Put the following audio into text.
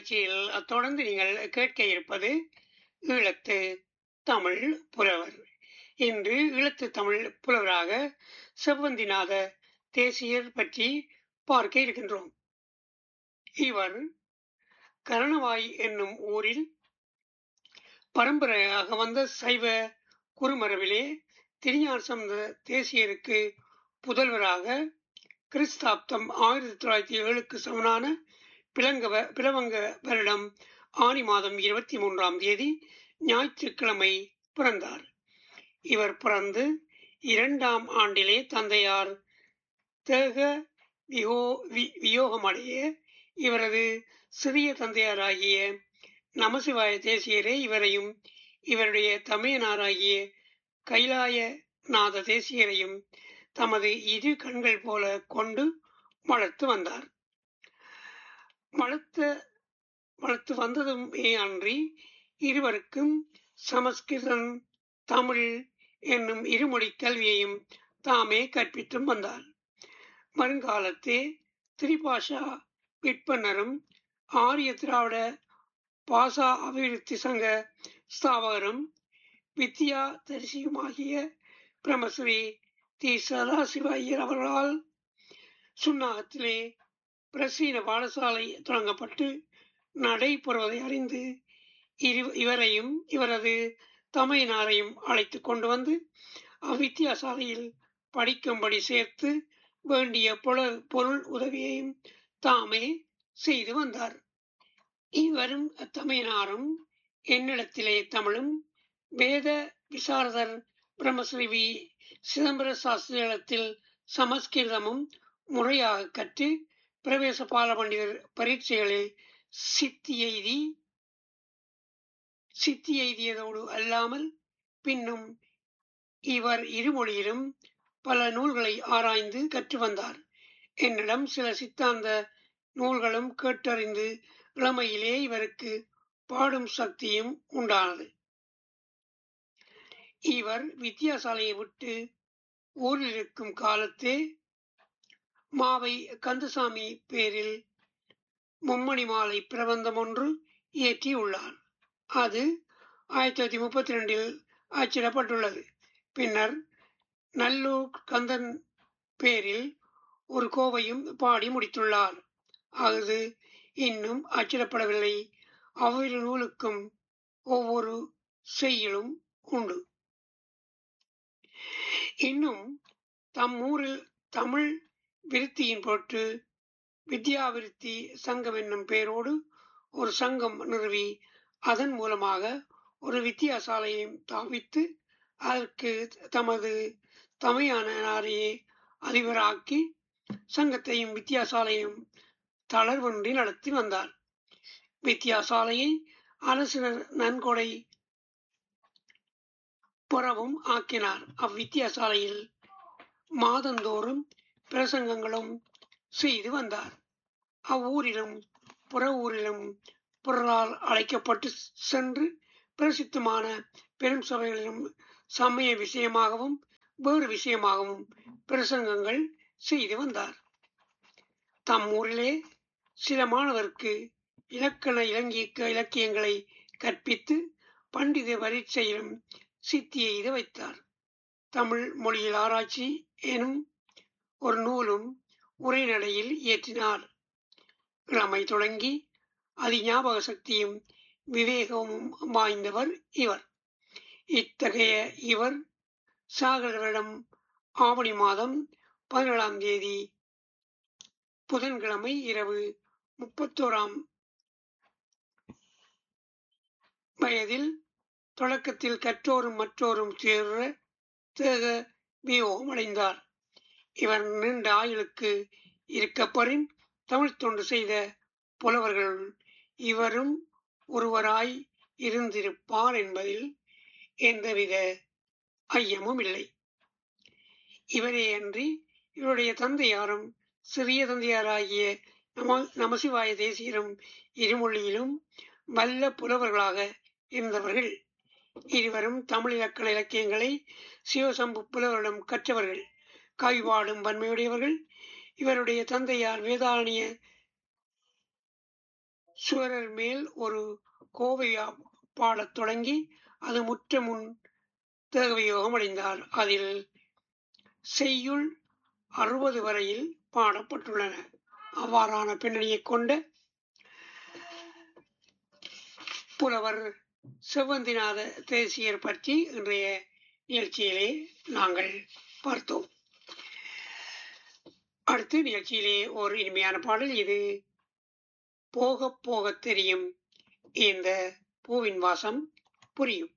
நிகழ்ச்சியில் தொடர்ந்து நீங்கள் கேட்க இருப்பது ஈழத்து தமிழ் புலவர் இன்று ஈழத்து தமிழ் புலவராக செவ்வந்திநாத தேசியர் பற்றி பார்க்க இருக்கின்றோம் இவர் கரணவாய் என்னும் ஊரில் பரம்பரையாக வந்த சைவ குருமரபிலே திருஞான சம்பந்த தேசியருக்கு புதல்வராக கிறிஸ்தாப்தம் ஆயிரத்தி தொள்ளாயிரத்தி ஏழுக்கு சமனான பிளங்கவ பிளவங்க வருடம் ஆனி மாதம் இருபத்தி மூன்றாம் தேதி ஞாயிற்றுக்கிழமை பிறந்தார் இவர் பிறந்து இரண்டாம் ஆண்டிலே தந்தையார் தேக வியோ வி- வியோகமடைய இவரது சிறிய தந்தையாராகிய நமசிவாய தேசியரே இவரையும் இவருடைய தமையனாராகிய கைலாய நாத தேசியரையும் தமது இரு கண்கள் போல கொண்டு வளர்த்து வந்தார் வளர்த்த வளர்த்து வந்ததுமே அன்றி இருவருக்கும் சமஸ்கிருதம் தமிழ் என்னும் இருமொழி கல்வியையும் தாமே கற்பித்தும் வந்தார் வருங்காலத்தே திரிபாஷா விற்பனரும் ஆரிய திராவிட பாசா அபிவிருத்தி சங்க ஸ்தாபகரும் வித்யா தரிசியுமாகிய பிரமஸ்ரீ தி சதாசிவ ஐயர் அவர்களால் சுன்னாகத்திலே பிரசீன பாடசாலை தொடங்கப்பட்டு நடைபெறுவதை அறிந்து இரு- இவரையும் இவரது தமையனாரையும் அழைத்து கொண்டு வந்து அவ்வித்தியாசாலையில் படிக்கும்படி சேர்த்து வேண்டிய பொல- பொருள் உதவியையும் தாமே செய்து வந்தார் இவரும் தமையனாரும் என்னிடத்திலே தமிழும் வேத விசாரதர் பிரம்மஸ்ரீ வி சிதம்பர சாஸ்திரியிடத்தில் சமஸ்கிருதமும் முறையாக கற்று பிரவேச பால பண்டிதர் பரீட்சைகளில் சித்தி எய்தி சித்தி எய்தியதோடு அல்லாமல் பின்னும் இவர் இருமொழியிலும் பல நூல்களை ஆராய்ந்து கற்று வந்தார் என்னிடம் சில சித்தாந்த நூல்களும் கேட்டறிந்து இளமையிலே இவருக்கு பாடும் சக்தியும் உண்டானது இவர் வித்தியாசாலையை விட்டு ஊரில் இருக்கும் காலத்தே மாவை கந்தசாமி பேரில் மும்மணி மாலை பிரபந்தம் ஒன்று இயற்றியுள்ளார் அது ஆயிரத்தி தொள்ளாயிரத்தி முப்பத்தி ரெண்டில் அச்சிடப்பட்டுள்ளது பின்னர் நல்லூர் கந்தன் பேரில் ஒரு கோவையும் பாடி முடித்துள்ளார் அது இன்னும் அச்சிடப்படவில்லை அவ்விரு நூலுக்கும் ஒவ்வொரு செய்யுளும் உண்டு இன்னும் தம் ஊரில் தமிழ் விருத்தியின் பொருட்டு வித்யாவிருத்தி சங்கம் என்னும் பெயரோடு ஒரு சங்கம் நிறுவி அதன் மூலமாக ஒரு வித்தியாசாலையையும் தாவித்து அதற்கு தமது தமையானாரையே அதிபராக்கி சங்கத்தையும் வித்தியாசாலையும் தளர்வின்றி நடத்தி வந்தார் வித்தியாசாலையை அரசினர் நன்கொடை புறவும் ஆக்கினார் அவ்வித்தியாசாலையில் மாதந்தோறும் பிரசங்கங்களும் செய்து வந்தார் அவ்வூரிலும் புற ஊரிலும் பிறரால் அழைக்கப்பட்டு சென்று பிரசித்தமான பெரும் சபைகளிலும் சமய விஷயமாகவும் வேறு விஷயமாகவும் பிரசங்கங்கள் செய்து வந்தார் தம் ஊரிலே சில மாணவருக்கு இலக்கண இலங்கிய இலக்கியங்களை கற்பித்து பண்டித பரீட்சையிலும் சித்தி எய்த வைத்தார் தமிழ் மொழியில் ஆராய்ச்சி எனும் ஒரு நூலும் உரைநடையில் இயற்றினார் இளமை தொடங்கி அதி ஞாபக சக்தியும் விவேகமும் வாய்ந்தவர் இவர் இத்தகைய இவர் சாகரவிடம் ஆவணி மாதம் பதினேழாம் தேதி புதன்கிழமை இரவு முப்பத்தோராம் வயதில் தொடக்கத்தில் கற்றோரும் மற்றோரும் சேர தேக வியோகம் அடைந்தார் இவர் நீண்ட ஆயுளுக்கு இருக்கப்பரின் தமிழ் தொண்டு செய்த புலவர்கள் இவரும் ஒருவராய் இருந்திருப்பார் என்பதில் எந்தவித ஐயமும் இல்லை இவரே அன்றி இவருடைய தந்தையாரும் சிறிய தந்தையாராகிய நம நமசிவாய தேசியரும் இருமொழியிலும் வல்ல புலவர்களாக இருந்தவர்கள் இருவரும் தமிழ் இலக்கண இலக்கியங்களை சிவசம்பு புலவரிடம் கற்றவர்கள் கவிபாடும் வன்மையுடையவர்கள் இவருடைய தந்தையார் வேதாரண்ய சுவரர் மேல் ஒரு கோவையா பாடத் தொடங்கி அது முற்ற முன் தேகவியோகம் அடைந்தார் அதில் செய்யுள் அறுபது வரையில் பாடப்பட்டுள்ளன அவ்வாறான பின்னணியைக் கொண்ட புலவர் செவ்வந்திநாத தேசியர் பற்றி இன்றைய நிகழ்ச்சியிலே நாங்கள் பார்த்தோம் அடுத்து நிகழ்ச்சியிலே ஒரு இனிமையான பாடல் இது போக போக தெரியும் இந்த பூவின் வாசம் புரியும்